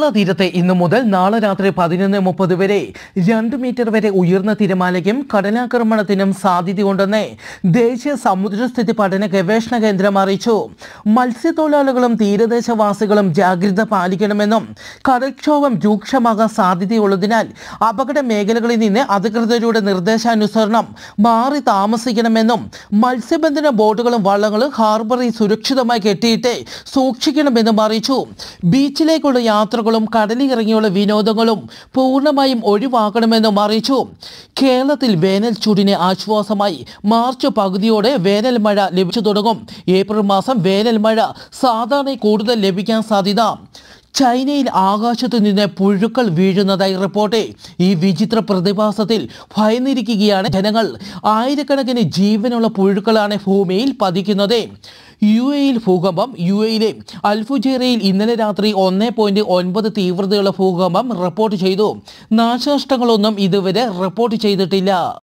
കേരള തീരത്തെ ഇന്നു മുതൽ നാളെ രാത്രി പതിനൊന്ന് മുപ്പത് വരെ രണ്ട് മീറ്റർ വരെ ഉയർന്ന തിരമാലയ്ക്കും കടലാക്രമണത്തിനും സാധ്യതയുണ്ടെന്ന് ദേശീയ സമുദ്രസ്ഥിതി പഠന ഗവേഷണ കേന്ദ്രം അറിയിച്ചു മത്സ്യത്തൊഴിലാളികളും തീരദേശവാസികളും ജാഗ്രത പാലിക്കണമെന്നും കടൽക്ഷോഭം രൂക്ഷമാകാൻ സാധ്യതയുള്ളതിനാൽ അപകട മേഖലകളിൽ നിന്ന് അധികൃതരുടെ നിർദ്ദേശാനുസരണം മാറി താമസിക്കണമെന്നും മത്സ്യബന്ധന ബോട്ടുകളും വള്ളങ്ങളും ഹാർബറിൽ സുരക്ഷിതമായി കെട്ടിയിട്ട് സൂക്ഷിക്കണമെന്നും അറിയിച്ചു ബീച്ചിലേക്കുള്ള യാത്രകളും കടലിറങ്ങിയുള്ള വിനോദങ്ങളും പൂർണ്ണമായും ഒഴിവാക്കണമെന്നും അറിയിച്ചു കേരളത്തിൽ വേനൽ ചൂടിന് ആശ്വാസമായി മാർച്ച് പകുതിയോടെ വേനൽ മഴ ലഭിച്ചു തുടങ്ങും ഏപ്രിൽ മാസം വേനൽ മഴ സാധാരണ കൂടുതൽ ലഭിക്കാൻ സാധ്യത ചൈനയിൽ ആകാശത്തു നിന്ന് പുഴുക്കൾ വീഴുന്നതായി റിപ്പോർട്ട് ഈ വിചിത്ര പ്രതിഭാസത്തിൽ ഭയന്നിരിക്കുകയാണ് ജനങ്ങൾ ആയിരക്കണക്കിന് ജീവനുള്ള പുഴുക്കളാണ് ഭൂമിയിൽ പതിക്കുന്നത് യു എയിൽ ഭൂകമ്പം യു എയിലെ അൽഫുജേറയിൽ ഇന്നലെ രാത്രി ഒന്ന് പോയിന്റ് ഒൻപത് തീവ്രതയുള്ള ഭൂകമ്പം റിപ്പോർട്ട് ചെയ്തു നാശനഷ്ടങ്ങളൊന്നും ഇതുവരെ റിപ്പോർട്ട് ചെയ്തിട്ടില്ല